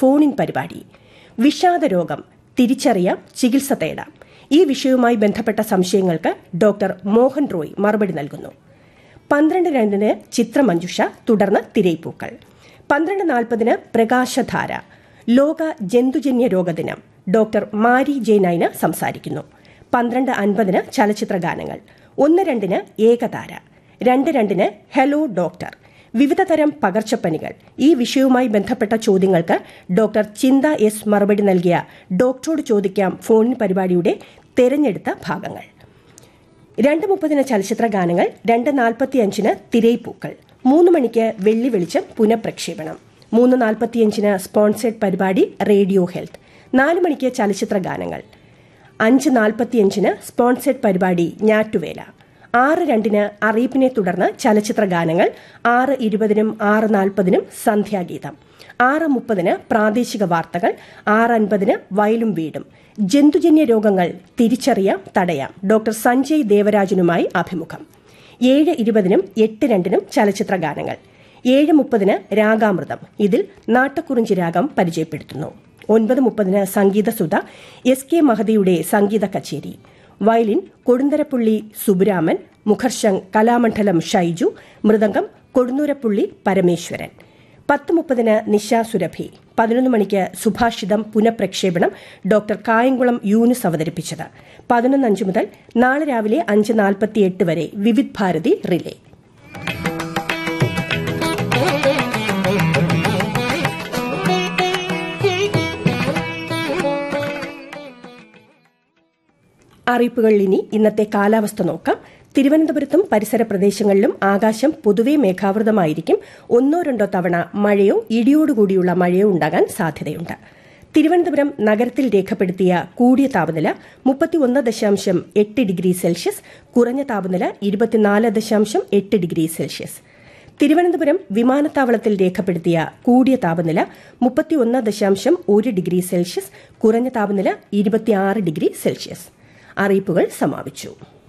phone in പരിപാടി വിഷാദരോഗം തിരിച്ചറിയാം ചികിത്സ തേടാം ഈ വിഷയവുമായി ബന്ധപ്പെട്ട സംശയങ്ങൾക്ക് ഡോക്ടർ മോഹൻ റോയ് മറുപടി നൽകുന്നു പന്ത്രണ്ട് രണ്ടിന് ചിത്രമഞ്ജുഷ തുടർന്ന് തിരയിപ്പൂക്കൾ പന്ത്രണ്ട് നാൽപ്പതിന് പ്രകാശധാര ലോക ജന്തുജന്യ രോഗദിനം ഡോക്ടർ മാരി ജെ നൈന സംസാരിക്കുന്നു പന്ത്രണ്ട് അൻപതിന് ചലച്ചിത്ര ഗാനങ്ങൾ ഒന്ന് രണ്ടിന് ഏകതാര രണ്ട് രണ്ടിന് ഹലോ ഡോക്ടർ വിവിധ തരം പകർച്ചപ്പനികൾ ഈ വിഷയവുമായി ബന്ധപ്പെട്ട ചോദ്യങ്ങൾക്ക് ഡോക്ടർ ചിന്ത എസ് മറുപടി നൽകിയ ഡോക്ടറോട് ചോദിക്കാം ഫോണിൻ പരിപാടിയുടെ തെരഞ്ഞെടുത്ത ഭാഗങ്ങൾ രണ്ട് മുപ്പതിന് ചലച്ചിത്ര ഗാനങ്ങൾ രണ്ട് നാൽപ്പത്തിയഞ്ചിന് തിരയിപ്പൂക്കൾ മൂന്ന് മണിക്ക് വെള്ളി വെളിച്ചം പുനഃപ്രക്ഷേപണം മൂന്ന് നാൽപ്പത്തിയഞ്ചിന് സ്പോൺസേഡ് പരിപാടി റേഡിയോ ഹെൽത്ത് നാല് മണിക്ക് ചലച്ചിത്ര ഗാനങ്ങൾ അഞ്ച് നാൽപ്പത്തിയഞ്ചിന് സ്പോൺസേഡ് പരിപാടി ഞാറ്റുവേല ആറ് രണ്ടിന് അറിയിപ്പിനെ തുടർന്ന് ചലച്ചിത്ര ഗാനങ്ങൾ ആറ് ഇരുപതിനും ആറ് നാൽപ്പതിനും സന്ധ്യാഗീതം ആറ് മുപ്പതിന് പ്രാദേശിക വാർത്തകൾ ആറ് അൻപതിന് വയലും വീടും ജന്തുജന്യ രോഗങ്ങൾ തിരിച്ചറിയാം തടയാം ഡോക്ടർ സഞ്ജയ് ദേവരാജനുമായി അഭിമുഖം ഏഴ് ഇരുപതിനും എട്ട് രണ്ടിനും ചലച്ചിത്ര ഗാനങ്ങൾ ഏഴ് മുപ്പതിന് രാഗാമൃതം ഇതിൽ നാട്ടക്കുറിഞ്ചി രാഗം പരിചയപ്പെടുത്തുന്നു ഒൻപത് മുപ്പതിന് സംഗീതസുധ എസ് കെ മഹദിയുടെ സംഗീത കച്ചേരി വയലിൻ കൊടുന്തരപ്പുള്ളി സുബുരാമൻ മുഖർശങ് കലാമണ്ഡലം ഷൈജു മൃദംഗം കൊടുന്നൂരപ്പുള്ളി പരമേശ്വരൻ പത്ത് മുപ്പതിന് നിശ സുരഭി പതിനൊന്ന് മണിക്ക് സുഭാഷിതം പുനഃപ്രക്ഷേപണം ഡോക്ടർ കായംകുളം യൂനിസ് അവതരിപ്പിച്ചത് പതിനൊന്ന് അഞ്ച് മുതൽ നാളെ രാവിലെ അഞ്ച് നാൽപ്പത്തിയെട്ട് വരെ വിവിധ് ഭാരതി റിലേ അറിയിപ്പുകളിൽ ഇനി ഇന്നത്തെ കാലാവസ്ഥ നോക്കാം തിരുവനന്തപുരത്തും പരിസര പ്രദേശങ്ങളിലും ആകാശം പൊതുവെ മേഘാവൃതമായിരിക്കും ഒന്നോ രണ്ടോ തവണ മഴയോ ഇടിയോടുകൂടിയുള്ള മഴയോ ഉണ്ടാകാൻ സാധ്യതയുണ്ട് തിരുവനന്തപുരം നഗരത്തിൽ രേഖപ്പെടുത്തിയ കൂടിയ താപനില മുപ്പത്തിയൊന്ന് ദശാംശം എട്ട് ഡിഗ്രി സെൽഷ്യസ് കുറഞ്ഞ താപനില ഇരുപത്തിനാല് ദശാംശം എട്ട് ഡിഗ്രി സെൽഷ്യസ് തിരുവനന്തപുരം വിമാനത്താവളത്തിൽ രേഖപ്പെടുത്തിയ കൂടിയ താപനില മുപ്പത്തിയൊന്ന് ദശാംശം ഒരു ഡിഗ്രി സെൽഷ്യസ് കുറഞ്ഞ താപനില ഇരുപത്തിയാറ് ഡിഗ്രി സെൽഷ്യസ് അറിയിപ്പുകൾ സമാപിച്ചു